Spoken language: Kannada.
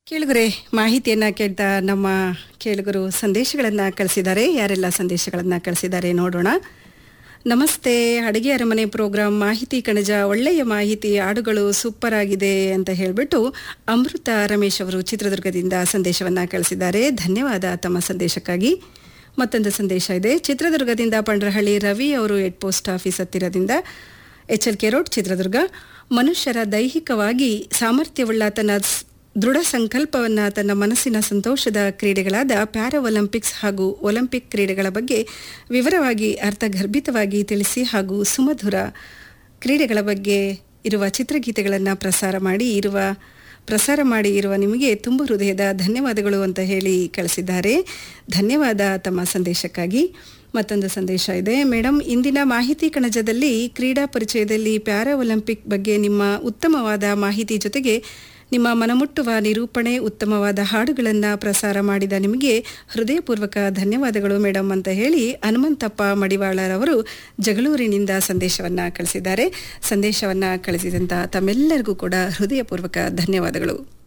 ಕೇಳುಗರೆ ಮಾಹಿತಿಯನ್ನ ಕೇಳ್ತಾ ನಮ್ಮ ಕೇಳುಗರು ಸಂದೇಶಗಳನ್ನ ಕಳಿಸಿದ್ದಾರೆ ಯಾರೆಲ್ಲ ಸಂದೇಶಗಳನ್ನ ಕಳಿಸಿದ್ದಾರೆ ನೋಡೋಣ ನಮಸ್ತೆ ಅಡಿಗೆ ಅರಮನೆ ಪ್ರೋಗ್ರಾಂ ಮಾಹಿತಿ ಕಣಜ ಒಳ್ಳೆಯ ಮಾಹಿತಿ ಹಾಡುಗಳು ಸೂಪರ್ ಆಗಿದೆ ಅಂತ ಹೇಳಿಬಿಟ್ಟು ಅಮೃತ ರಮೇಶ್ ಅವರು ಚಿತ್ರದುರ್ಗದಿಂದ ಸಂದೇಶವನ್ನ ಕಳಿಸಿದ್ದಾರೆ ಧನ್ಯವಾದ ತಮ್ಮ ಸಂದೇಶಕ್ಕಾಗಿ ಮತ್ತೊಂದು ಸಂದೇಶ ಇದೆ ಚಿತ್ರದುರ್ಗದಿಂದ ಪಂಡ್ರಹಳ್ಳಿ ರವಿ ಅವರು ಹೆಡ್ ಪೋಸ್ಟ್ ಆಫೀಸ್ ಹತ್ತಿರದಿಂದ H L K road Chitradurga ಮನುಷ್ಯರ ದೈಹಿಕವಾಗಿ ಸಾಮರ್ಥ್ಯವುಳ್ಳ ತನ್ನ ಸ್- ದೃಢ ಸಂಕಲ್ಪವನ್ನು ತನ್ನ ಮನಸ್ಸಿನ ಸಂತೋಷದ ಕ್ರೀಡೆಗಳಾದ ಪ್ಯಾರಾ ಒಲಿಂಪಿಕ್ಸ್ ಹಾಗೂ ಒಲಿಂಪಿಕ್ ಕ್ರೀಡೆಗಳ ಬಗ್ಗೆ ವಿವರವಾಗಿ ಅರ್ಥಗರ್ಭಿತವಾಗಿ ತಿಳಿಸಿ ಹಾಗೂ ಸುಮಧುರ ಕ್ರೀಡೆಗಳ ಬಗ್ಗೆ ಇರುವ ಚಿತ್ರಗೀತೆಗಳನ್ನು ಪ್ರಸಾರ ಮಾಡಿ ಇರುವ ಪ್ರಸಾರ ಮಾಡಿ ಇರುವ ನಿಮಗೆ ತುಂಬ ಹೃದಯದ ಧನ್ಯವಾದಗಳು ಅಂತ ಹೇಳಿ ಕಳಿಸಿದ್ದಾರೆ ಧನ್ಯವಾದ ತಮ್ಮ ಸಂದೇಶಕ್ಕಾಗಿ ಮತ್ತೊಂದು ಸಂದೇಶ ಇದೆ ಮೇಡಮ್ ಇಂದಿನ ಮಾಹಿತಿ ಕಣಜದಲ್ಲಿ ಕ್ರೀಡಾ ಪರಿಚಯದಲ್ಲಿ ಪ್ಯಾರಾ ಒಲಿಂಪಿಕ್ ಬಗ್ಗೆ ನಿಮ್ಮ ಉತ್ತಮವಾದ ಮಾಹಿತಿ ಜೊತೆಗೆ ನಿಮ್ಮ ಮನಮುಟ್ಟುವ ನಿರೂಪಣೆ ಉತ್ತಮವಾದ ಹಾಡುಗಳನ್ನು ಪ್ರಸಾರ ಮಾಡಿದ ನಿಮಗೆ ಹೃದಯಪೂರ್ವಕ ಧನ್ಯವಾದಗಳು ಮೇಡಮ್ ಅಂತ ಹೇಳಿ ಹನುಮಂತಪ್ಪ ಮಡಿವಾಳರವರು ಜಗಳೂರಿನಿಂದ ಸಂದೇಶವನ್ನ ಕಳಿಸಿದ್ದಾರೆ ಸಂದೇಶವನ್ನ ಕಳಿಸಿದಂತ ತಮ್ಮೆಲ್ಲರಿಗೂ ಕೂಡ ಹೃದಯಪೂರ್ವಕ ಧನ್ಯವಾದಗಳು